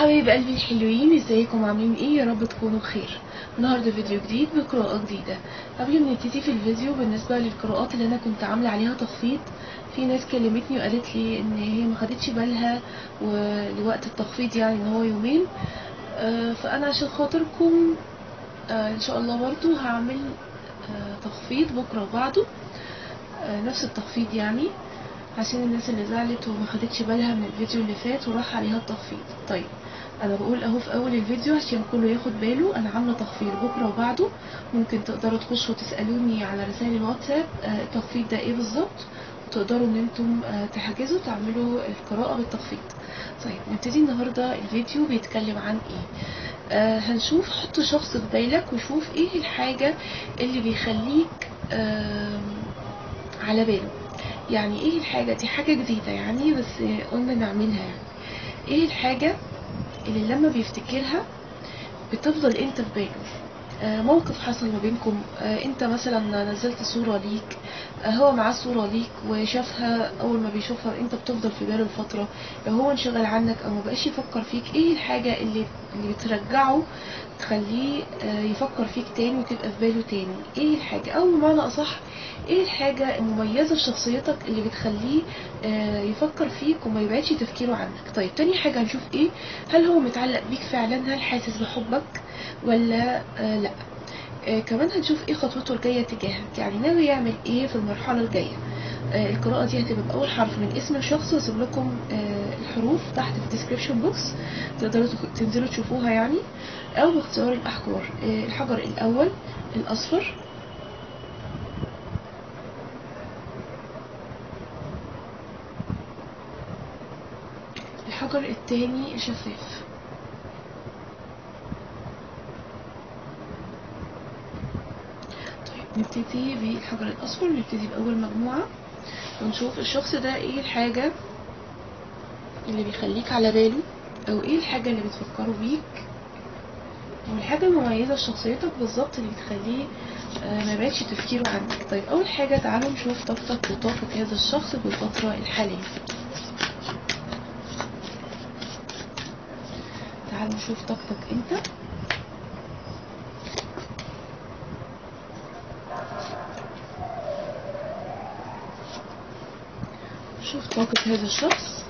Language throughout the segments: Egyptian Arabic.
حبايب قلبي الحلوين ازيكم عاملين ايه يا رب تكونوا بخير النهارده فيديو جديد بقراءة جديدة قبل ما نبتدي في الفيديو بالنسبة للقراءات اللي انا كنت عاملة عليها تخفيض في ناس كلمتني وقالت لي ان هي ما خدتش بالها ولوقت التخفيض يعني ان هو يومين آه، فانا عشان خاطركم آه، ان شاء الله برضو هعمل آه، تخفيض بكرة وبعده آه، نفس التخفيض يعني عشان الناس اللي زعلت وما خدتش بالها من الفيديو اللي فات وراح عليها التخفيض طيب انا بقول اهو في اول الفيديو عشان كله ياخد باله انا عامله تخفيض بكره وبعده ممكن تقدروا تخشوا تسالوني على رسائل الواتساب آه، التخفيض ده ايه بالظبط وتقدروا ان انتم آه، تحجزوا تعملوا القراءه بالتخفيض طيب نبتدي النهارده الفيديو بيتكلم عن ايه آه هنشوف حط شخص في بالك وشوف ايه الحاجه اللي بيخليك آه على باله يعني ايه الحاجة دي حاجة جديدة يعني بس قلنا نعملها يعني ايه الحاجة اللي لما بيفتكرها بتفضل انت في باله آه موقف حصل ما بينكم آه انت مثلا نزلت صورة ليك آه هو معاه صورة ليك وشافها اول ما بيشوفها انت بتفضل في باله الفترة لو هو انشغل عنك او ما بقاش يفكر فيك ايه الحاجة اللي اللي بترجعه تخليه آه يفكر فيك تاني وتبقى في باله تاني ايه الحاجة او بمعنى اصح ايه الحاجة المميزة في شخصيتك اللي بتخليه آه يفكر فيك وما يبعدش تفكيره عنك طيب تاني حاجة هنشوف ايه هل هو متعلق بيك فعلا هل حاسس بحبك ولا آه لا آه كمان هنشوف ايه خطوته الجاية تجاهك يعني ناوي يعمل ايه في المرحلة الجاية آه القراءة دي هتبقى بأول حرف من اسم الشخص واسيب لكم آه الحروف تحت في الديسكريبشن بوكس تقدروا تنزلوا تشوفوها يعني او باختيار الاحجار آه الحجر الاول الاصفر الحجر التاني شفاف طيب نبتدي بالحجر الأصفر نبتدي بأول مجموعة ونشوف الشخص ده ايه الحاجة اللي بيخليك على باله او ايه الحاجة اللي بتفكره بيك او الحاجة المميزة في شخصيتك بالظبط اللي بتخليه آه، ما يبعدش تفكيره عنك طيب اول حاجة تعالوا نشوف طاقتك وطاقة هذا الشخص بالفترة الحالية تعالوا نشوف طاقتك انت شوف طاقة هذا الشخص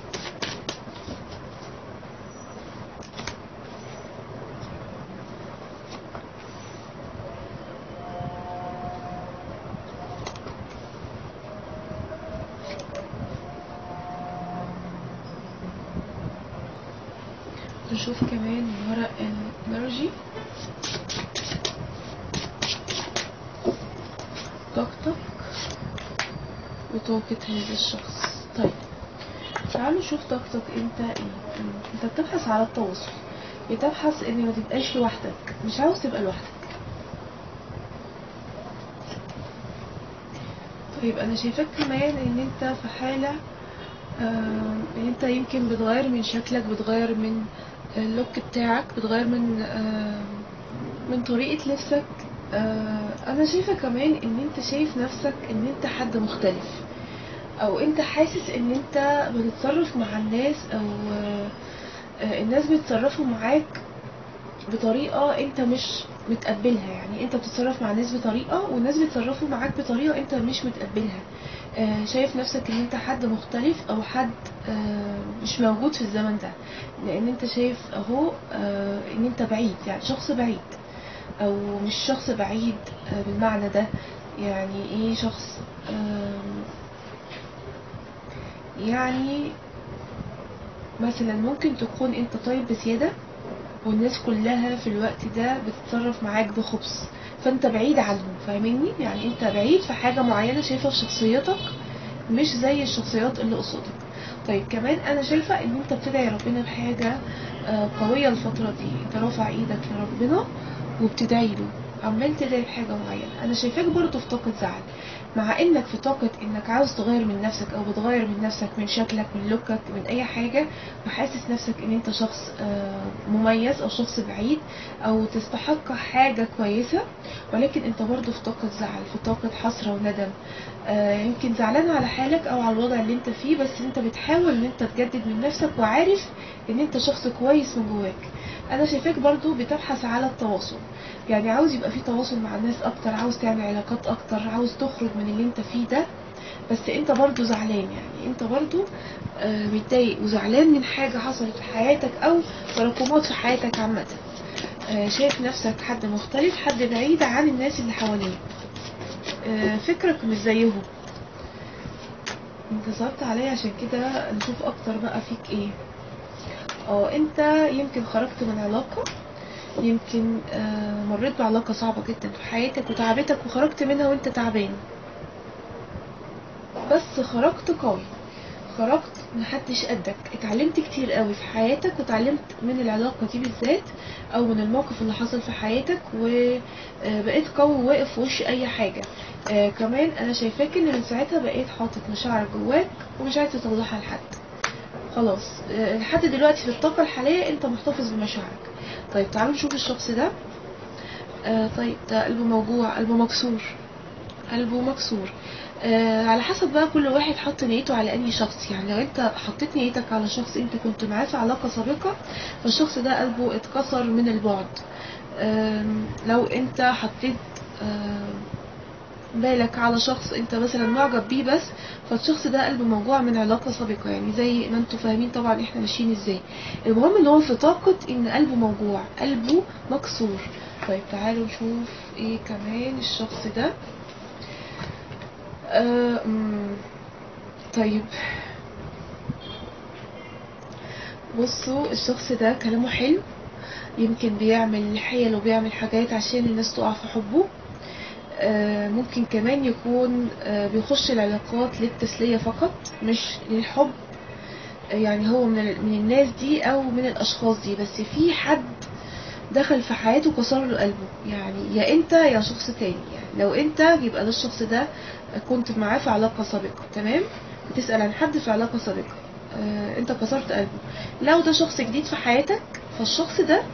نشوف كمان ورق الانرجي طاقتك وطاقة هذا الشخص طيب تعالوا نشوف طاقتك انت ايه انت بتبحث على التواصل بتبحث ان ما تبقاش لوحدك مش عاوز تبقى لوحدك طيب انا شايفاك كمان ان انت في حالة آه ان انت يمكن بتغير من شكلك بتغير من اللوك بتاعك بتغير من آه من طريقة لبسك آه انا شايفة كمان ان انت شايف نفسك ان انت حد مختلف او انت حاسس ان انت بتتصرف مع الناس او آه الناس بيتصرفوا معاك بطريقة انت مش متقبلها يعني انت بتتصرف مع الناس بطريقة والناس بيتصرفوا معاك بطريقة انت مش متقبلها آه شايف نفسك ان انت حد مختلف او حد آه مش موجود في الزمن ده لان انت شايف اهو آه ان انت بعيد يعني شخص بعيد او مش شخص بعيد آه بالمعنى ده يعني ايه شخص آه يعني مثلا ممكن تكون انت طيب بزيادة والناس كلها في الوقت ده بتتصرف معاك بخبث فانت بعيد عنهم فاهمني يعني انت بعيد في حاجة معينة شايفها في شخصيتك مش زي الشخصيات اللي قصادك طيب كمان انا شايفة ان انت بتدعي ربنا بحاجة آه قوية الفترة دي انت رافع ايدك لربنا وبتدعي له عمال تدعي بحاجة معينة انا شايفاك برضه في طاقة زعل مع انك في طاقة انك عاوز تغير من نفسك او بتغير من نفسك من شكلك من لوكك من اي حاجة وحاسس نفسك ان انت شخص آه، مميز او شخص بعيد او تستحق حاجة كويسة ولكن انت برضو في طاقة زعل في طاقة حسرة وندم آه، يمكن زعلان على حالك او على الوضع اللي انت فيه بس انت بتحاول ان انت تجدد من نفسك وعارف ان انت شخص كويس من جواك انا شايفاك برضو بتبحث على التواصل يعني عاوز يبقى في تواصل مع الناس اكتر عاوز تعمل علاقات اكتر عاوز تخرج من اللي انت فيه ده بس انت برضو زعلان يعني انت برضو آه، متضايق وزعلان من حاجة حصلت في حياتك او تراكمات في حياتك عامة آه، شايف نفسك حد مختلف حد بعيد عن الناس اللي حواليك آه، فكرك مش زيهم انت صعبت عليا عشان كده نشوف اكتر بقى فيك ايه اه انت يمكن خرجت من علاقة يمكن آه، مريت بعلاقة صعبة جدا في حياتك وتعبتك وخرجت منها وانت تعبان بس خرجت قوي خرجت محدش قدك اتعلمت كتير قوي في حياتك واتعلمت من العلاقة دي بالذات او من الموقف اللي حصل في حياتك وبقيت قوي واقف في وش اي حاجة آه كمان انا شايفاك ان من ساعتها بقيت حاطط مشاعر جواك ومش عايز تطلعها لحد خلاص آه، لحد دلوقتي في الطاقة الحالية انت محتفظ بمشاعرك طيب تعالوا نشوف الشخص ده آه طيب ده قلبه موجوع قلبه مكسور قلبه مكسور آه على حسب بقى كل واحد حط نيته على انهي شخص يعني لو انت حطيت نيتك على شخص انت كنت معاه في علاقة سابقة فالشخص ده قلبه اتكسر من البعد آم، لو انت حطيت آم، بالك على شخص انت مثلا معجب بيه بس فالشخص ده قلبه موجوع من علاقة سابقة يعني زي ما انتوا فاهمين طبعا احنا ماشيين ازاي المهم ان هو في طاقة ان قلبه موجوع قلبه مكسور طيب تعالوا نشوف ايه كمان الشخص ده آه أمم، طيب بصوا الشخص ده كلامه حلو يمكن بيعمل حيل وبيعمل حاجات عشان الناس تقع في حبه آه، ممكن كمان يكون آه، بيخش العلاقات للتسلية فقط مش للحب آه، يعني هو من ال- من الناس دي او من الاشخاص دي بس في حد دخل في حياته كسر له قلبه يعني يا انت يا شخص تاني يعني لو انت يبقى ده الشخص ده كنت معاه في علاقة سابقة تمام بتسأل عن حد في علاقة سابقة آه، انت كسرت قلبه لو ده شخص جديد في حياتك فالشخص ده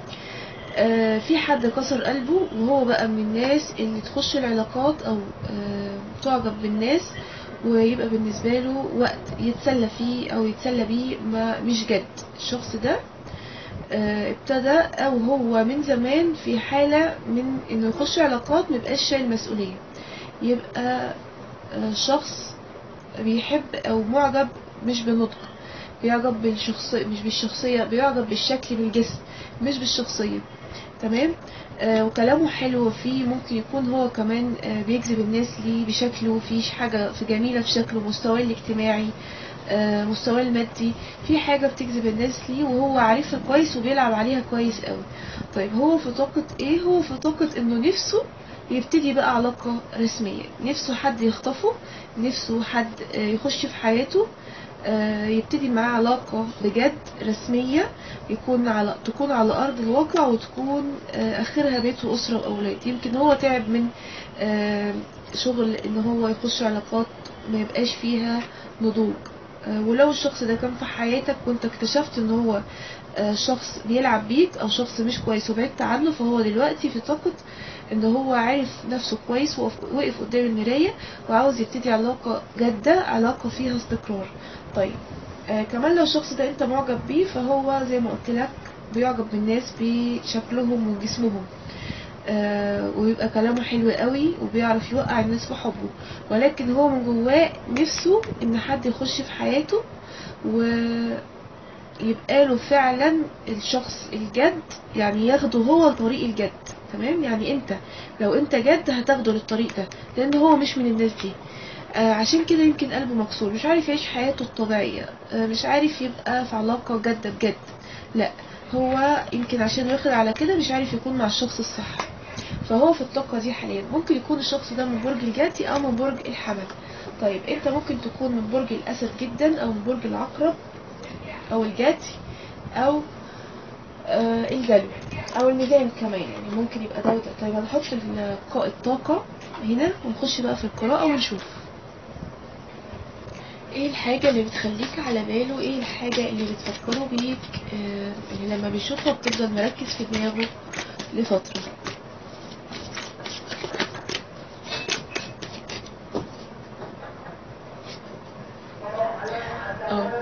آه، في حد كسر قلبه وهو بقى من الناس اللي تخش العلاقات او آه، تعجب بالناس ويبقى بالنسبة له وقت يتسلى فيه او يتسلى بيه ما مش جد الشخص ده آه، ابتدى او هو من زمان في حالة من انه يخش علاقات ميبقاش شايل مسؤولية يبقى آه، شخص بيحب او معجب مش بالنطق بيعجب بالشخصية مش بالشخصية بيعجب بالشكل بالجسم مش بالشخصية تمام آه وكلامه حلو فيه ممكن يكون هو كمان آه بيجذب الناس ليه بشكله فيه حاجة في جميلة في شكله مستواه الاجتماعي آه مستواه المادي في حاجة بتجذب الناس ليه وهو عارفها كويس وبيلعب عليها كويس قوي طيب هو في طاقة ايه هو في طاقة انه نفسه يبتدي بقى علاقة رسمية نفسه حد يخطفه نفسه حد آه، يخش في حياته آه، يبتدي معاه علاقة بجد رسمية يكون على تكون على أرض الواقع وتكون آه، آخرها بيت وأسرة وأولاد يمكن هو تعب من آه، شغل إن هو يخش علاقات ما يبقاش فيها نضوج آه، ولو الشخص ده كان في حياتك وانت اكتشفت ان هو آه، شخص بيلعب بيك او شخص مش كويس وبعدت عنه فهو دلوقتي في طاقة ان هو عارف نفسه كويس وقف وقف قدام المراية وعاوز يبتدي علاقة جادة علاقة فيها استقرار طيب آه كمان لو الشخص ده انت معجب بيه فهو زي ما قلت لك بيعجب بالناس بشكلهم وجسمهم آه ويبقى كلامه حلو قوي وبيعرف يوقع الناس في حبه ولكن هو من جواه نفسه ان حد يخش في حياته ويبقى له فعلا الشخص الجد يعني ياخده هو لطريق الجد تمام يعني انت لو انت جد هتاخده للطريق ده لان هو مش من الناس دي آه عشان كده يمكن قلبه مكسور مش عارف يعيش حياته الطبيعية آه مش عارف يبقى في علاقة جادة بجد لا هو يمكن عشان واخد على كده مش عارف يكون مع الشخص الصح فهو في الطاقة دي حاليا ممكن يكون الشخص ده من برج الجدي او من برج الحمل طيب انت ممكن تكون من برج الاسد جدا او من برج العقرب او الجدي او آه الجلو او الميزان كمان يعني ممكن يبقى ده وده طيب هنحط ال- الطاقة هنا ونخش بقى في القراءة ونشوف ايه الحاجة اللي بتخليك على باله ايه الحاجة اللي بتفكره بيك آه اللي لما بيشوفها بتفضل مركز في دماغه لفترة اه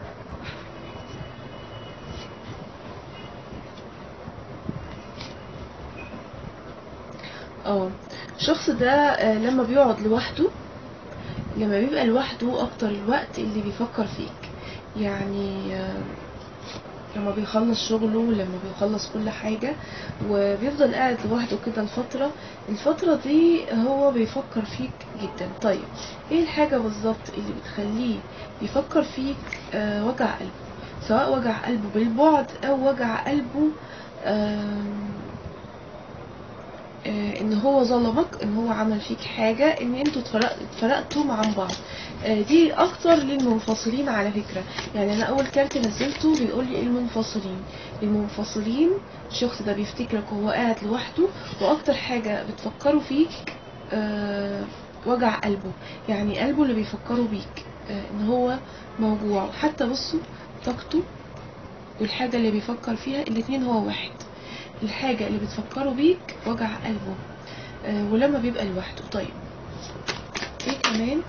اه الشخص ده آه، لما بيقعد لوحده لما بيبقى لوحده اكتر الوقت اللي بيفكر فيك يعني آه، لما بيخلص شغله لما بيخلص كل حاجة وبيفضل قاعد لوحده كده الفترة الفترة دي هو بيفكر فيك جدا طيب ايه الحاجة بالظبط اللي بتخليه يفكر فيك آه وجع قلبه سواء وجع قلبه بالبعد او وجع قلبه آم، آه، ان هو ظلمك ان هو عمل فيك حاجة ان انتوا اتفرق- اتفرقتوا عن بعض آه، دي اكتر للمنفصلين على فكرة يعني انا اول كارت نزلته بيقول لي المنفصلين المنفصلين الشخص ده بيفتكرك وهو قاعد لوحده واكتر حاجة بتفكروا فيك آه، وجع قلبه يعني قلبه اللي بيفكروا بيك آه، ان هو موجوع حتى بصوا طاقته والحاجة اللي بيفكر فيها الاتنين هو واحد الحاجة اللي بتفكره بيك وجع قلبه آه، ولما بيبقى لوحده طيب ايه كمان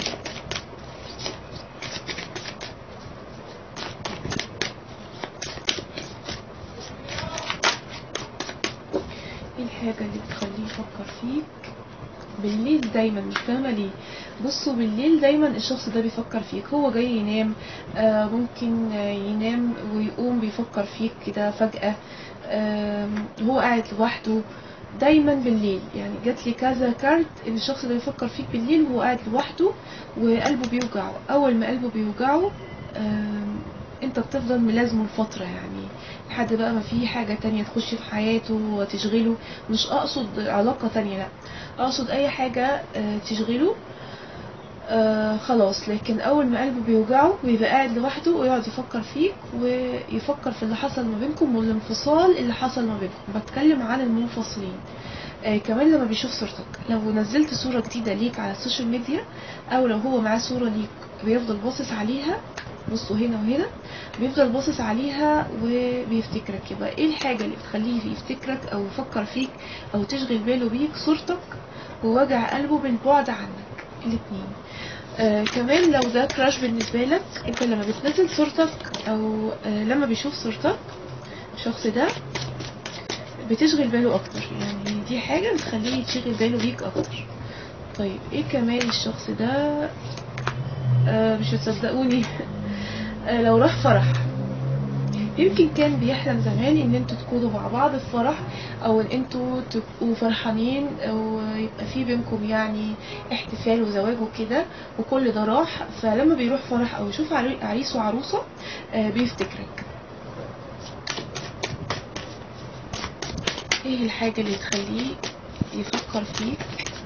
ايه الحاجة اللي بتخليه يفكر فيك بالليل دايما مش فاهمة ليه بصوا بالليل دايما الشخص ده بيفكر فيك هو جاي ينام آه ممكن آه، ينام ويقوم بيفكر فيك كده فجأة آم، هو قاعد لوحده دايما بالليل يعني جات لي كذا كارت ان الشخص ده بيفكر فيك بالليل وهو قاعد لوحده وقلبه بيوجعه اول ما قلبه بيوجعه آم، انت بتفضل ملازمه لفترة يعني لحد بقى ما في حاجة تانية تخش في حياته وتشغله مش اقصد علاقة تانية لا اقصد اي حاجة آه، تشغله آه خلاص لكن اول ما قلبه بيوجعه بيبقى قاعد لوحده ويقعد يفكر فيك ويفكر في اللي حصل ما بينكم والانفصال اللي حصل ما بينكم بتكلم عن المنفصلين آه كمان لما بيشوف صورتك لو نزلت صورة جديدة ليك على السوشيال ميديا او لو هو معاه صورة ليك بيفضل باصص عليها بصوا هنا وهنا بيفضل باصص عليها وبيفتكرك يبقى ايه الحاجة اللي بتخليه يفتكرك او يفكر فيك او تشغل باله بيك صورتك ووجع قلبه بالبعد عنك الاتنين آه كمان لو ده كراش بالنسبة لك انت لما بتنزل صورتك او آه لما بيشوف صورتك الشخص ده بتشغل باله اكتر يعني دي حاجة بتخليه يتشغل باله بيك اكتر طيب ايه كمان الشخص ده آه مش هتصدقوني آه لو راح فرح يمكن كان بيحلم زمان ان انتوا تكونوا مع بعض في فرح او ان انتوا تبقوا فرحانين او يبقى في بينكم يعني احتفال وزواج وكده وكل ده راح فلما بيروح فرح او يشوف عري- عريس وعروسة آه، بيفتكرك ايه الحاجة اللي تخليه يفكر فيك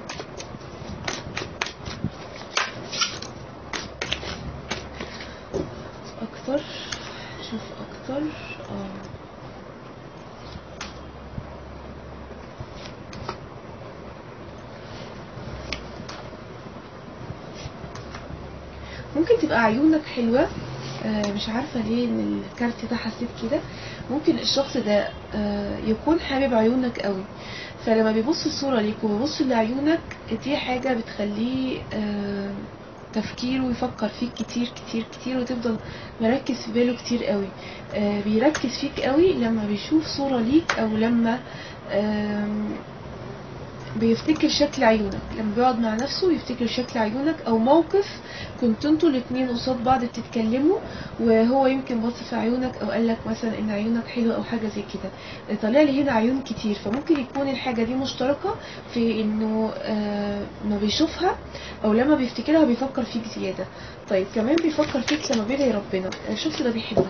اكتر شوف اكتر اه ممكن تبقى عيونك حلوة آه، مش عارفة ليه ان الكارت ده حسيت كده ممكن الشخص ده آه، يكون حابب عيونك قوي فلما بيبص الصورة ليك وبيبص لعيونك دي حاجة بتخليه آه، تفكيره يفكر فيك كتير كتير كتير وتفضل مركز في باله كتير قوي آه، بيركز فيك قوي لما بيشوف صورة ليك او لما آم، بيفتكر شكل عيونك لما بيقعد مع نفسه يفتكر شكل عيونك او موقف كنتوا انتوا الاتنين قصاد بعض بتتكلموا وهو يمكن بص في عيونك او قال لك مثلا ان عيونك حلوه او حاجه زي كده طالع لي هنا عيون كتير فممكن يكون الحاجه دي مشتركه في انه آه ما بيشوفها او لما بيفتكرها بيفكر فيك زياده طيب كمان بيفكر فيك لما بيدعي ربنا الشخص ده بيحبك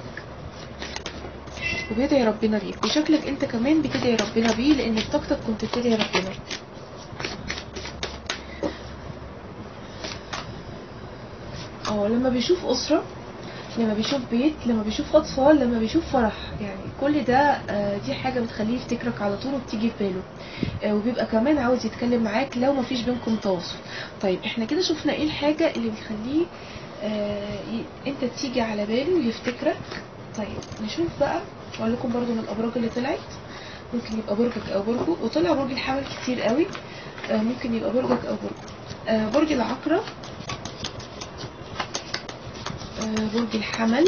وبيدعي ربنا بيك وشكلك انت كمان بتدعي ربنا بيه لان في طاقتك كنت بتدعي ربنا اه لما بيشوف أسرة لما بيشوف بيت لما بيشوف اطفال لما بيشوف فرح يعني كل ده آه، دي حاجه بتخليه يفتكرك على طول وبتيجي في باله آه، وبيبقى كمان عاوز يتكلم معاك لو مفيش بينكم تواصل طيب احنا كده شفنا ايه الحاجه اللي بتخليه آه، ي- انت تيجي على باله ويفتكرك طيب نشوف بقى اقول لكم برضو من الابراج اللي طلعت ممكن يبقى برجك او برجه وطلع برج الحمل كتير قوي آه، ممكن يبقى برجك او برجه آه، برج العقرب آه، برج الحمل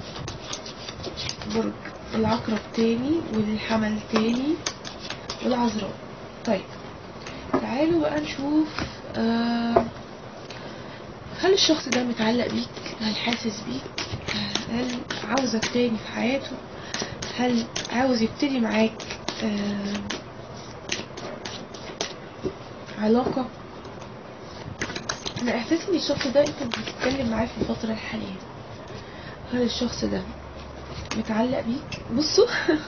برج العقرب تاني والحمل تاني والعذراء طيب تعالوا بقى نشوف آه، هل الشخص ده متعلق بيك هل حاسس بيك آه، هل عاوزك تاني في حياته هل عاوز يبتدي معاك آه، علاقة انا احساسي ان الشخص ده انت بتتكلم معاه في الفترة الحالية هل الشخص ده متعلق بيك بصوا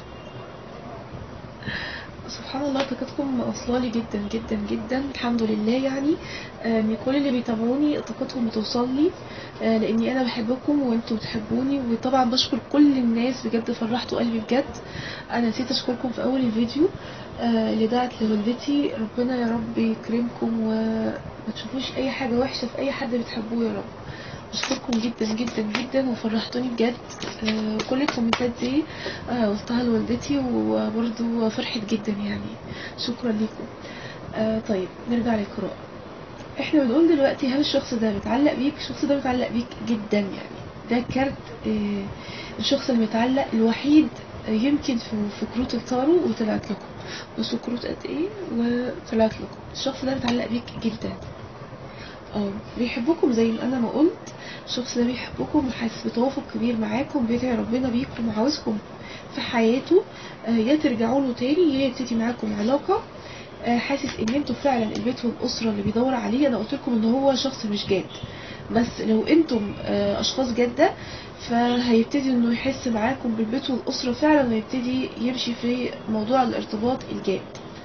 سبحان الله طاقتكم واصله لي جدا جدا جدا الحمد لله يعني آه، من كل اللي بيتابعوني طاقتهم بتوصل لي آه، لاني انا بحبكم وانتوا بتحبوني وطبعا بشكر كل الناس بجد فرحتوا قلبي بجد انا نسيت اشكركم في اول الفيديو آه، اللي دعت لوالدتي ربنا يا رب يكرمكم وما تشوفوش اي حاجه وحشه في اي حد بتحبوه يا رب بشكركم جدا جدا جدا وفرحتوني بجد آه، كل الكومنتات دي آه، قلتها لوالدتي وبرضو فرحت جدا يعني شكرا لكم آه، طيب نرجع للقراءة احنا بنقول دلوقتي هل الشخص ده متعلق بيك الشخص ده متعلق بيك جدا يعني ده كارت آه، الشخص المتعلق الوحيد آه، يمكن في في كروت التارو وطلعت لكم بصوا كروت قد ايه وطلعت لكم الشخص ده متعلق بيك جدا اه بيحبكم زي ما انا ما قلت الشخص ده بيحبكم وحاسس بتوافق كبير معاكم بيدعي ربنا بيكم وعاوزكم في حياته آه، يا ترجعوا له تاني يا يبتدي معاكم علاقة آه، حاسس ان انتوا فعلا البيت والاسرة اللي بيدور عليه انا قلت لكم ان هو شخص مش جاد بس لو انتم آه، اشخاص جادة فهيبتدي انه يحس معاكم بالبيت والاسرة فعلا ويبتدي يمشي في موضوع الارتباط الجاد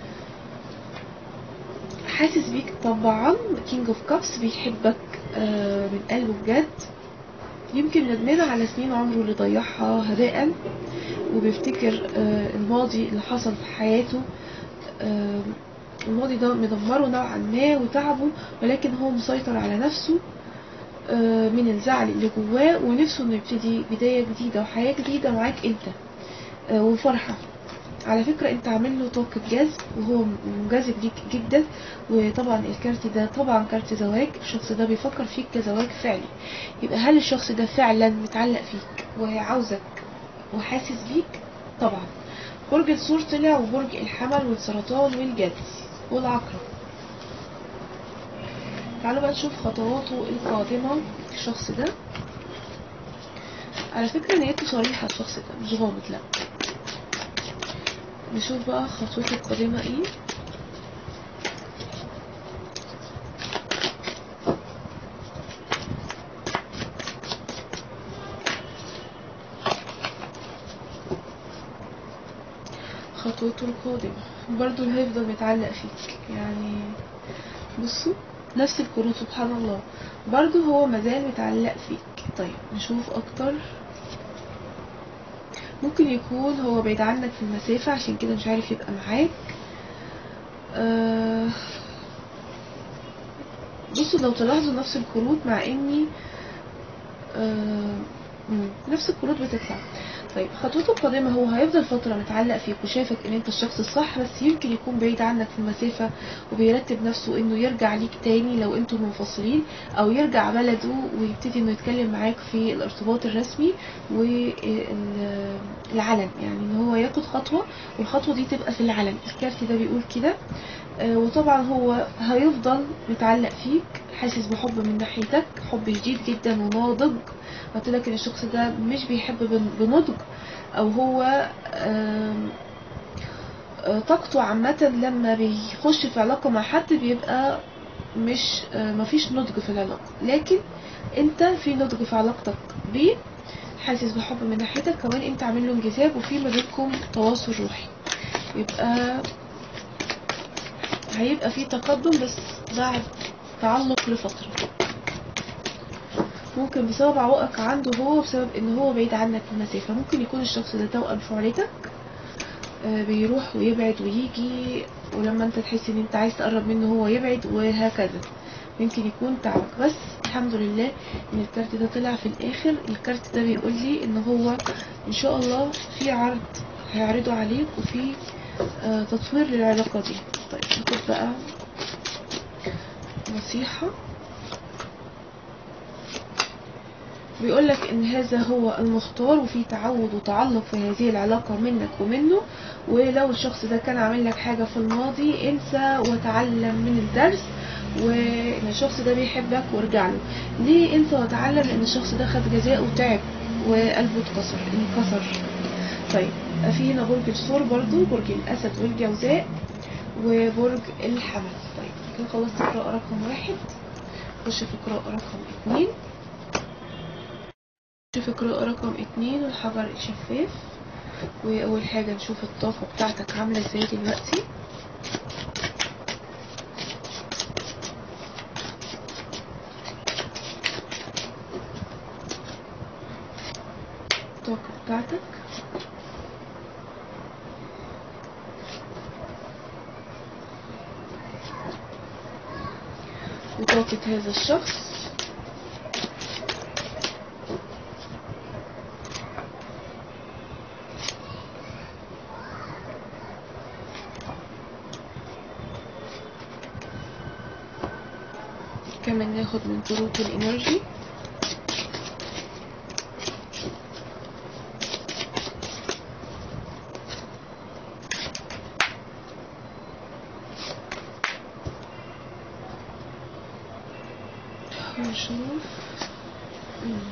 حاسس بيك طبعا كينج اوف كابس بيحبك آه، من قلبه بجد يمكن ندمان على سنين عمره اللي ضيعها هباء وبيفتكر آه، الماضي اللي حصل في حياته آه، الماضي ده مدمره نوعا ما وتعبه ولكن هو مسيطر على نفسه آه، من الزعل اللي جواه ونفسه انه يبتدي بداية جديدة وحياة جديدة معاك انت آه، وفرحة على فكرة انت عامل له طاقة جذب وهو منجذب ليك جدا وطبعا الكارت ده طبعا كارت زواج الشخص ده بيفكر فيك كزواج فعلي يبقى هل الشخص ده فعلا متعلق فيك وعاوزك وحاسس بيك طبعا برج الثور طلع وبرج الحمل والسرطان والجد والعقرب تعالوا بقى نشوف خطواته القادمة الشخص ده على فكرة نيته صريحة الشخص ده مش غامض لا نشوف بقى خطوته القادمة ايه خطوته القادمة برضو اللي هيفضل متعلق فيك يعني بصوا نفس الكروت سبحان الله برضو هو مازال متعلق فيك طيب نشوف اكتر ممكن يكون هو بعيد عنك في المسافة عشان كده مش عارف يبقى معاك آه بصوا لو تلاحظوا نفس الكروت مع اني آه مم، نفس الكروت بتطلع طيب خطوته القادمة هو هيفضل فترة متعلق فيك وشايفك ان انت الشخص الصح بس يمكن يكون بعيد عنك في المسافة وبيرتب نفسه انه يرجع ليك تاني لو انتم منفصلين او يرجع بلده ويبتدي انه يتكلم معاك في الارتباط الرسمي والعلن يعني ان هو ياخد خطوة والخطوة دي تبقى في العلن الكارت ده بيقول كده آه، وطبعا هو هيفضل متعلق فيك حاسس بحب من ناحيتك حب شديد جدا وناضج قلت لك ان الشخص ده مش بيحب بن- بنضج او هو آم، آه، طاقته عامة لما بيخش في علاقة مع حد بيبقى مش آه، مفيش نضج في العلاقة لكن انت في نضج في علاقتك بيه حاسس بحب من ناحيتك كمان انت عامل له انجذاب وفي ما بينكم تواصل روحي يبقى هيبقى في تقدم بس بعد تعلق لفترة ممكن بسبب عوائق عنده هو بسبب ان هو بعيد عنك في المسافة ممكن يكون الشخص ده توأم شعلتك آه، بيروح ويبعد ويجي ولما انت تحس ان انت عايز تقرب منه هو يبعد وهكذا يمكن يكون تعبك بس الحمد لله ان الكارت ده طلع في الاخر الكارت ده بيقول لي ان هو ان شاء الله في عرض هيعرضوا عليك وفي آه، تطوير للعلاقة دي طيب ناخد بقى نصيحة بيقول لك ان هذا هو المختار وفي تعود وتعلق في هذه العلاقة منك ومنه ولو الشخص ده كان عامل لك حاجة في الماضي انسى وتعلم من الدرس وان الشخص ده بيحبك وارجع له ليه انسى وتعلم لان الشخص ده خد جزاء وتعب وقلبه اتكسر انكسر طيب في هنا برج الثور برضو برج الاسد والجوزاء وبرج الحمل طيب كده خلصت قراءة رقم واحد نخش في قراءة رقم اتنين نشوف قراءة رقم اتنين الحجر الشفاف وأول حاجة نشوف الطاقة بتاعتك عاملة ازاي دلوقتي الطاقة بتاعتك وطاقة هذا الشخص كمان ناخد من كروت الانرجي ونشوف مم.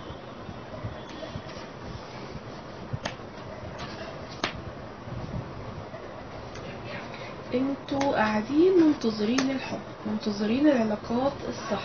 انتوا قاعدين منتظرين الحب منتظرين العلاقات الصح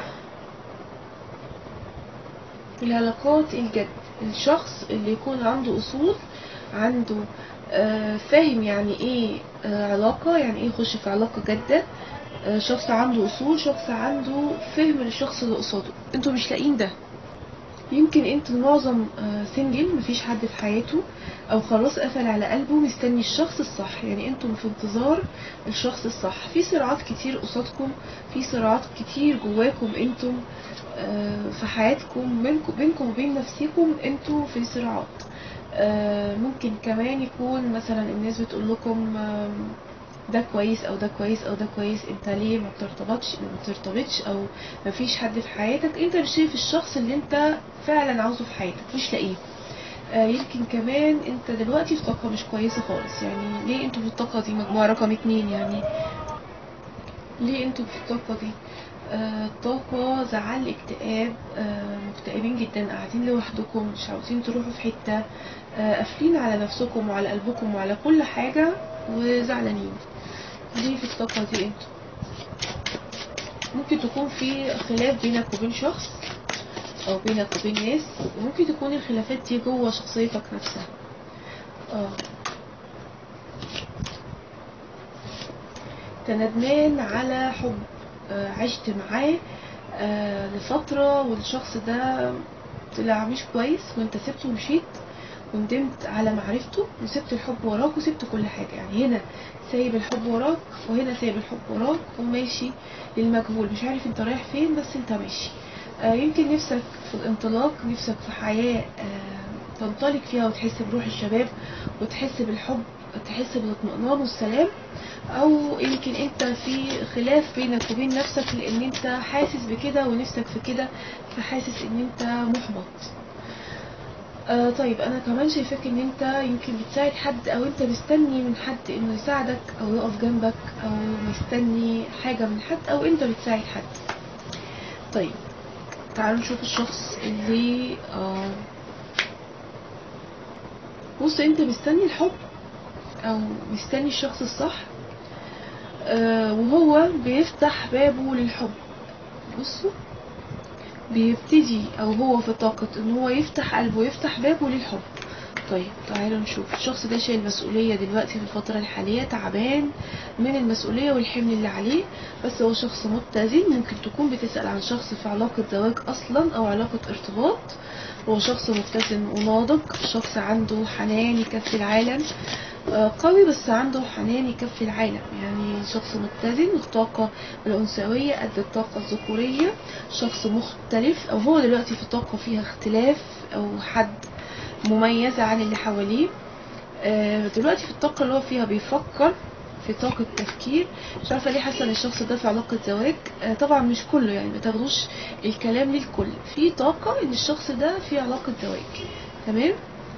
العلاقات الجد الشخص اللي يكون عنده اصول عنده آه، فاهم يعني ايه آه، علاقة يعني ايه يخش في علاقة جادة آه، شخص عنده اصول شخص عنده فهم للشخص اللي قصاده انتوا مش لاقيين ده يمكن انتوا معظم سنجل مفيش حد في حياته او خلاص قفل على قلبه مستني الشخص الصح يعني انتم في انتظار الشخص الصح في صراعات كتير قصادكم في صراعات كتير جواكم انتم آه، في حياتكم بينكم بينكم وبين نفسكم انتوا في صراعات آه، ممكن كمان يكون مثلا الناس بتقول لكم آم، ده كويس او ده كويس او ده كويس انت ليه ما بترتبطش ما بترتبطش او ما فيش حد في حياتك انت مش شايف الشخص اللي انت فعلا عاوزه في حياتك مش لاقيه آه، يمكن كمان انت دلوقتي في طاقة مش كويسة خالص يعني ليه انتوا في الطاقة دي مجموعة رقم اتنين يعني ليه انتوا في الطاقة دي آه، طاقة زعل اكتئاب آه، مكتئبين جدا قاعدين لوحدكم مش عاوزين تروحوا في حتة آه، قافلين على نفسكم وعلى قلبكم وعلى كل حاجة وزعلانين ليه في الطاقة دي انتوا ممكن تكون في خلاف بينك وبين شخص او بينك وبين ناس وممكن تكون الخلافات دي جوه شخصيتك نفسها اه انت ندمان على حب آه، عشت معاه آه، لفترة والشخص ده طلع مش كويس وانت سبته ومشيت وندمت على معرفته وسبت الحب وراك وسبت كل حاجة يعني هنا سايب الحب وراك وهنا سايب الحب وراك وماشي للمجهول مش عارف انت رايح فين بس انت ماشي آه، يمكن نفسك في الانطلاق نفسك في حياة آه، تنطلق فيها وتحس بروح الشباب وتحس بالحب تحس بالاطمئنان والسلام او يمكن انت في خلاف بينك وبين نفسك لان انت حاسس بكده ونفسك في كده فحاسس ان انت محبط آه طيب انا كمان شايفاك ان انت يمكن بتساعد حد او انت مستني من حد انه يساعدك او يقف جنبك او مستني حاجة من حد او انت بتساعد حد طيب تعالوا نشوف الشخص اللي آه بص انت مستني الحب او مستني الشخص الصح آه وهو بيفتح بابه للحب بصوا بيبتدي او هو في طاقة ان هو يفتح قلبه يفتح بابه للحب طيب تعالوا نشوف الشخص ده شايل مسؤولية دلوقتي في الفترة الحالية تعبان من المسؤولية والحمل اللي عليه بس هو شخص متزن ممكن تكون بتسأل عن شخص في علاقة زواج أصلا أو علاقة ارتباط هو شخص متزن وناضج شخص عنده حنان يكفي العالم آه، قوي بس عنده حنان يكفي العالم يعني شخص متزن الطاقة الأنثوية قد الطاقة الذكورية شخص مختلف أو هو دلوقتي في طاقة فيها اختلاف أو حد مميز عن اللي حواليه آه، دلوقتي في الطاقة اللي هو فيها بيفكر في طاقة تفكير مش عارفة ليه حاسة ان الشخص ده في علاقة زواج آه، طبعا مش كله يعني ما تاخدوش الكلام للكل في طاقة ان الشخص ده في علاقة زواج تمام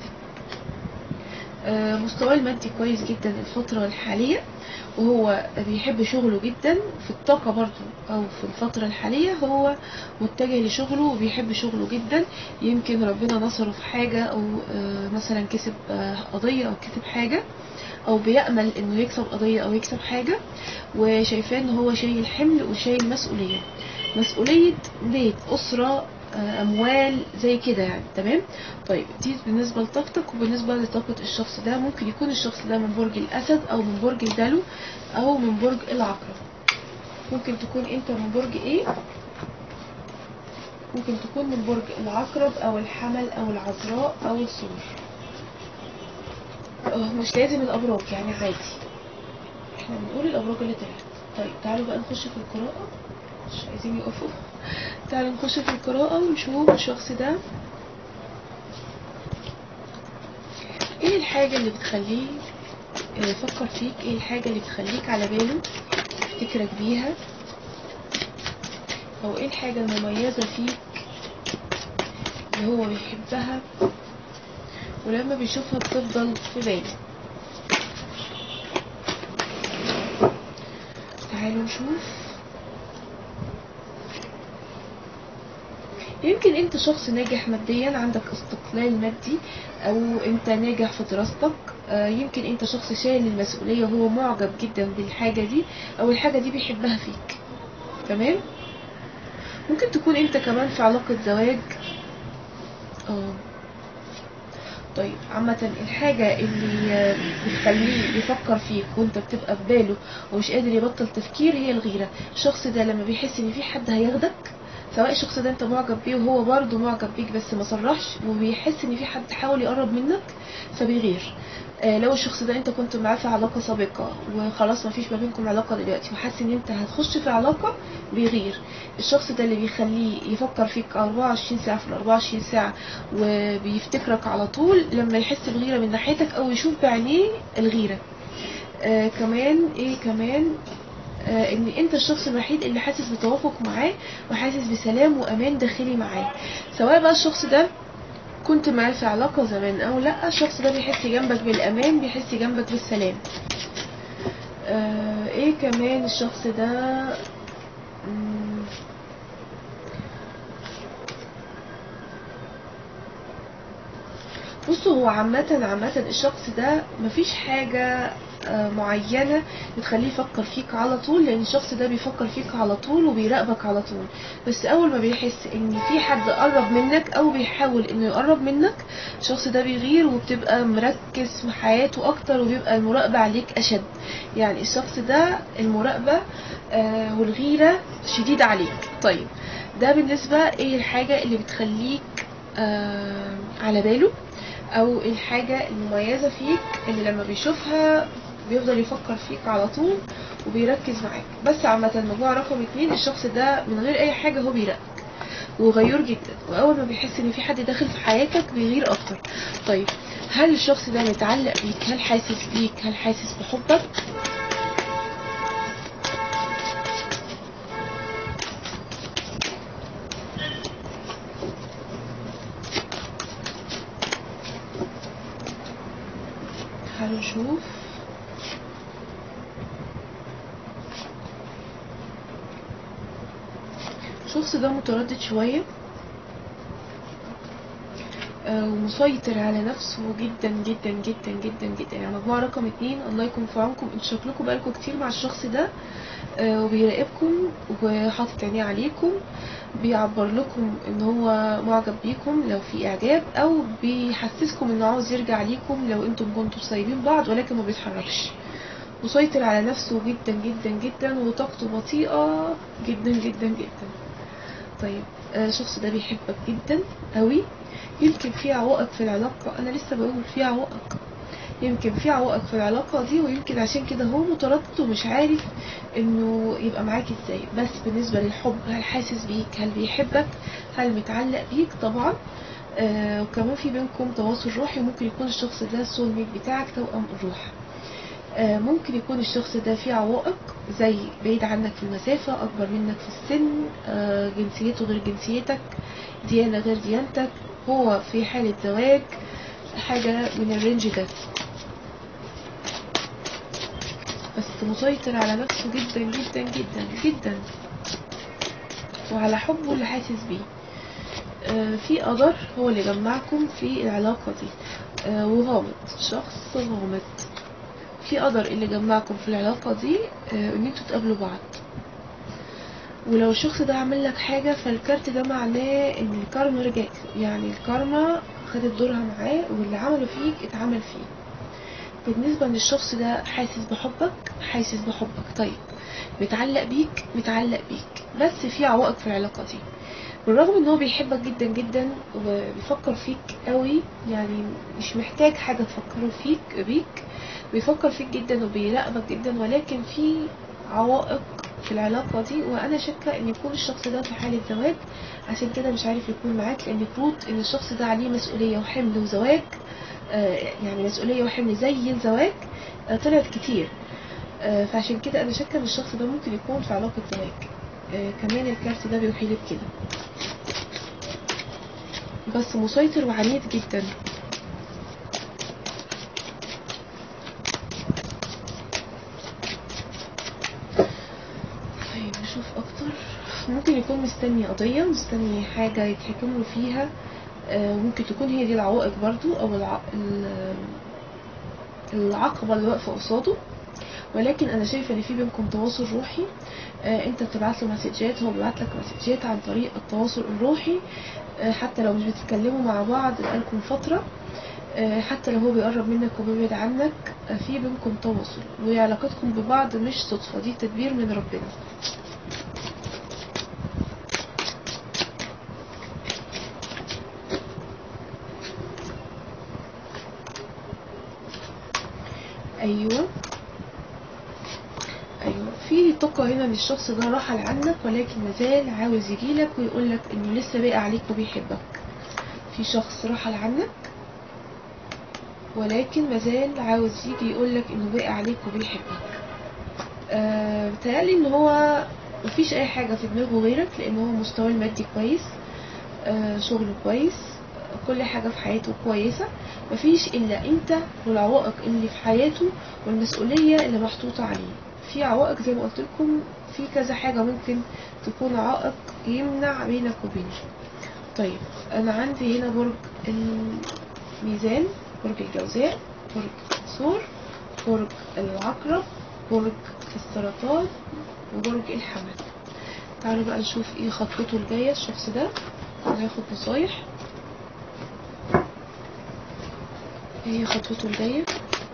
آه، مستواه المادي كويس جدا الفترة الحالية وهو بيحب شغله جدا في الطاقة برضو أو في الفترة الحالية هو متجه لشغله وبيحب شغله جدا يمكن ربنا نصره في حاجة أو آه، مثلا كسب آه، قضية أو كسب حاجة أو بيأمل إنه يكسب قضية أو يكسب حاجة وشايفاه إن هو شايل حمل وشايل مسؤولية مسؤولية بيت أسرة آه، أموال زي كده يعني تمام طيب دي بالنسبة لطاقتك وبالنسبة لطاقة الشخص ده ممكن يكون الشخص ده من برج الأسد أو من برج الدلو أو من برج العقرب ممكن تكون أنت من برج إيه ممكن تكون من برج العقرب أو الحمل أو العذراء أو الثور آه، مش لازم الأبراج يعني عادي احنا بنقول الأبراج اللي طلعت طيب تعالوا بقى نخش في القراءة مش عايزين يقفوا تعالوا نخش في القراءة ونشوف الشخص ده ايه الحاجة اللي بتخليه آه، يفكر فيك ايه الحاجة اللي بتخليك على باله يفتكرك بيها او ايه الحاجة المميزة فيك اللي هو بيحبها ولما بيشوفها بتفضل في باله تعالوا نشوف يمكن انت شخص ناجح ماديا عندك استقلال مادي او انت ناجح في دراستك آه، يمكن انت شخص شايل المسؤولية وهو معجب جدا بالحاجة دي او الحاجة دي بيحبها فيك تمام ممكن تكون انت كمان في علاقة زواج اه طيب عامة الحاجة اللي آه، بتخليه يفكر فيك وانت بتبقى في باله ومش قادر يبطل تفكير هي الغيرة الشخص ده لما بيحس ان في حد هياخدك سواء الشخص ده انت معجب بيه وهو برضه معجب بيك بس ما صرحش وبيحس ان في حد حاول يقرب منك فبيغير آه، لو الشخص ده انت كنت معاه في علاقة سابقة وخلاص ما فيش ما بينكم علاقة دلوقتي وحاسس ان انت هتخش في علاقة بيغير الشخص ده اللي بيخليه يفكر فيك 24 ساعة في ال 24 ساعة وبيفتكرك على طول لما يحس بغيرة من ناحيتك او يشوف بعينيه الغيرة آه كمان ايه كمان آه ان انت الشخص الوحيد اللي حاسس بتوافق معاه وحاسس بسلام وامان داخلي معاه سواء بقى الشخص ده كنت معاه في علاقة زمان او لا الشخص ده بيحس جنبك بالامان بيحس جنبك بالسلام آه ايه كمان الشخص ده مم، بصوا هو عامة عامة الشخص ده مفيش حاجة آه، معينة بتخليه يفكر فيك على طول لأن الشخص ده بيفكر فيك على طول وبيراقبك على طول بس أول ما بيحس إن في حد قرب منك أو بيحاول إنه يقرب منك الشخص ده بيغير وبتبقى مركز في حياته أكتر وبيبقى المراقبة عليك أشد يعني الشخص ده المراقبة آه، والغيرة شديدة عليك طيب ده بالنسبة ايه الحاجة اللي بتخليك آه، على باله او الحاجة المميزة فيك اللي لما بيشوفها بيفضل يفكر فيك على طول وبيركز معاك بس عامة مجموعة رقم اتنين الشخص ده من غير اي حاجة هو بيراقبك وغيور جدا واول ما بيحس ان في حد داخل في حياتك بيغير اكتر طيب هل الشخص ده متعلق بيك هل حاسس بيك هل حاسس بحبك تعالوا نشوف الشخص ده متردد شوية آه، ومسيطر على نفسه جدا جدا جدا جدا جدا يعني مجموعة رقم اتنين الله يكون في عونكم انتوا شكلكم بقالكم كتير مع الشخص ده آه، وبيراقبكم وحاطط عينيه عليكم بيعبر لكم ان هو معجب بيكم لو في اعجاب او بيحسسكم انه عاوز يرجع ليكم لو انتم كنتوا سايبين بعض ولكن ما بيتحركش مسيطر على نفسه جدا جدا جدا وطاقته بطيئة جدا جدا جدا طيب آه، الشخص ده بيحبك جدا قوي يمكن في عوائق في العلاقة انا لسه بقول في عوائق يمكن في عوائق في العلاقة دي ويمكن عشان كده هو متردد ومش عارف انه يبقى معاك ازاي بس بالنسبة للحب هل حاسس بيك هل بيحبك هل متعلق بيك طبعا آه وكمان في بينكم تواصل روحي وممكن يكون الشخص ده السول ميت بتاعك توأم الروح آه ممكن يكون الشخص ده فيه عوائق زي بعيد عنك في المسافة أكبر منك في السن آه جنسيته غير جنسيتك ديانة غير ديانتك هو في حالة زواج حاجة من الرينج ده بس مسيطر على نفسه جدا جدا جدا جدا وعلى حبه اللي حاسس بيه آه، في قدر هو اللي جمعكم في العلاقة دي آه، وغامض شخص غامض في قدر اللي جمعكم في العلاقة دي آه، ان انتوا تقابلوا بعض ولو الشخص ده عمل لك حاجة فالكارت ده معناه ان الكارما رجعت يعني الكارما خدت دورها معاه واللي عمله فيك اتعمل فيه بالنسبة للشخص ده حاسس بحبك حاسس بحبك طيب متعلق بيك متعلق بيك بس في عوائق في العلاقة دي بالرغم ان هو بيحبك جدا جدا وبيفكر فيك قوي يعني مش محتاج حاجة تفكره فيك بيك بيفكر فيك جدا وبيراقبك جدا ولكن في عوائق في العلاقة دي وانا شاكة ان يكون الشخص ده في حالة زواج عشان كده مش عارف يكون معاك لان المفروض ان الشخص ده عليه مسؤولية وحمل وزواج آه، يعني مسؤولية وحمل زي الزواج آه، طلعت كتير آه، فعشان كده انا شاكة ان الشخص ده ممكن يكون في علاقة زواج آه، كمان الكارت ده بيوحي لي بكده بس مسيطر وعنيد جدا طيب نشوف اكتر ممكن يكون مستني قضية مستني حاجة يتحكم له فيها آه، ممكن تكون هي دي العوائق برضو او الع... ال- العقبة اللي واقفة قصاده ولكن انا شايفة ان في بينكم تواصل روحي آه، انت بتبعت له مسجات هو بيبعت لك مسجات عن طريق التواصل الروحي آه، حتى لو مش بتتكلموا مع بعض بقالكم فترة آه، حتى لو هو بيقرب منك وبيبعد عنك آه، في بينكم تواصل وعلاقتكم ببعض مش صدفة دي تدبير من ربنا ايوه ايوه في طاقة هنا ان الشخص ده رحل عنك ولكن مازال عاوز يجيلك ويقولك انه لسه باقي عليك وبيحبك في شخص رحل عنك ولكن مازال عاوز يجي يقولك انه باقي عليك وبيحبك آه بتهيألي ان هو مفيش اي حاجة في دماغه غيرك لان هو مستواه المادي كويس آه شغله كويس كل حاجة في حياته كويسة مفيش الا انت والعوائق اللي في حياته والمسؤولية اللي محطوطة عليه في عوائق زي ما قلت لكم في كذا حاجة ممكن تكون عائق يمنع بينك وبينه طيب انا عندي هنا برج الميزان برج الجوزاء برج الثور برج العقرب برج السرطان وبرج الحمل تعالوا بقى نشوف ايه خطوته الجاية الشخص ده هناخد نصايح ايه خطوته الجاية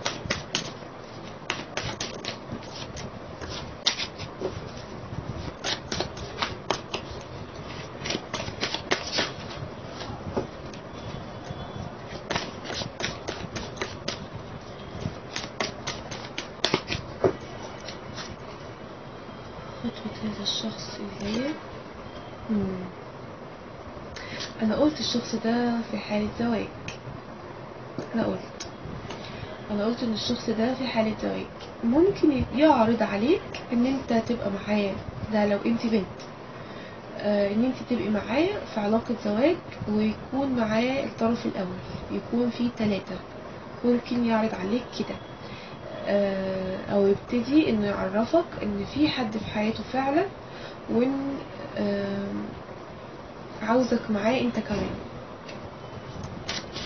خطوة هذا الشخص الجاية مم. انا قلت الشخص ده في حالة زواج انا قلت انا قلت ان الشخص ده في حالة زواج ممكن يعرض عليك ان انت تبقى معاه ده لو انت بنت آه ان انت تبقي معاه في علاقة زواج ويكون معاه الطرف الاول يكون في ثلاثة ممكن يعرض عليك كده آه او يبتدي انه يعرفك ان في حد في حياته فعلا وان آه عاوزك معاه انت كمان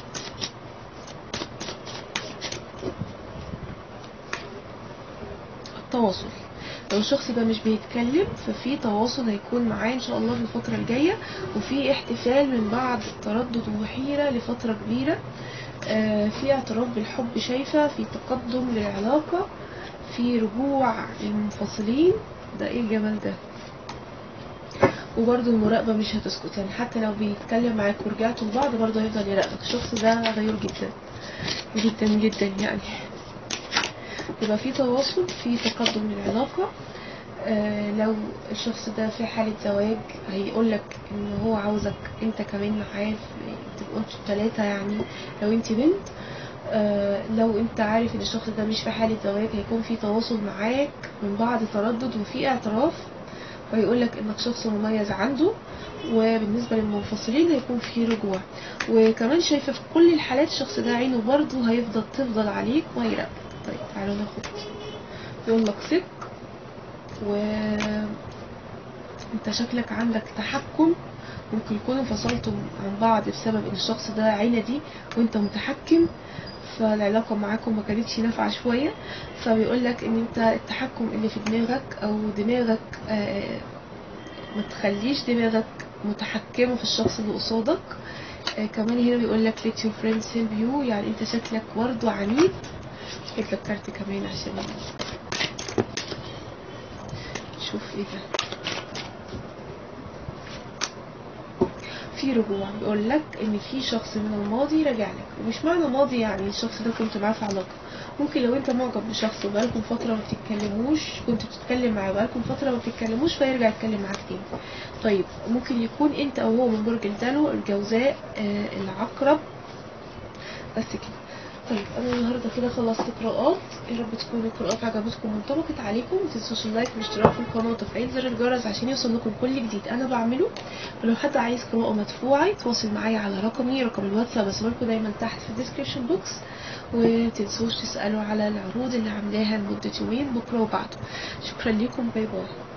تواصل لو الشخص ده مش بيتكلم ففي تواصل هيكون معاه ان شاء الله في الفترة الجاية وفي احتفال من بعد تردد وحيرة لفترة كبيرة آه، في اعتراف بالحب شايفة في تقدم للعلاقة في رجوع للمنفصلين ده ايه الجمال ده وبرضه المراقبة مش هتسكت يعني حتى لو بيتكلم معاك ورجعتوا لبعض برضه هيفضل يراقبك الشخص ده غيور جدا جدا جدا يعني يبقى في تواصل في تقدم للعلاقة آه لو الشخص ده في حالة زواج هيقولك ان هو عاوزك انت كمان معاه تبقوا انتوا التلاتة يعني لو انت بنت آه لو انت عارف ان الشخص ده مش في حالة زواج هيكون في تواصل معاك من بعد تردد وفي اعتراف ويقولك انك شخص مميز عنده وبالنسبة للمنفصلين هيكون في رجوع وكمان شايفة في كل الحالات الشخص ده عينه برضه هيفضل تفضل عليك وهيراقبك طيب تعالوا ناخد يقول لك ثق و انت شكلك عندك تحكم ممكن يكونوا انفصلتوا عن بعض بسبب ان الشخص ده عندي وانت متحكم فالعلاقة معاكم ما كانتش نافعة شوية فبيقول لك ان انت التحكم اللي في دماغك او دماغك آه ما تخليش دماغك متحكمة في الشخص اللي قصادك آه كمان هنا بيقول لك let your friends help you يعني انت شكلك برضه عنيد جبت لك كارت كمان عشان شوف ايه ده في رجوع بيقول لك ان في شخص من الماضي راجع لك ومش معنى ماضي يعني الشخص ده كنت معاه في علاقه ممكن لو انت معجب بشخص وبقالكم فتره ما بتتكلموش كنت بتتكلم معاه بقالكم فتره ما بتتكلموش فيرجع يتكلم معاك تاني طيب ممكن يكون انت او هو من برج الدلو الجوزاء آه العقرب بس كده طيب انا النهارده كده خلصت قراءات يا رب تكون القراءات عجبتكم وانطبقت عليكم ما تنسوش اللايك والاشتراك في القناه وتفعيل زر الجرس عشان يوصل لكم كل جديد انا بعمله ولو حد عايز قراءه مدفوعه يتواصل معايا على رقمي رقم الواتساب اسيبلكم دايما تحت في الديسكريبشن بوكس ومتنسوش تسالوا على العروض اللي عاملاها لمده يومين بكره وبعده شكرا لكم باي باي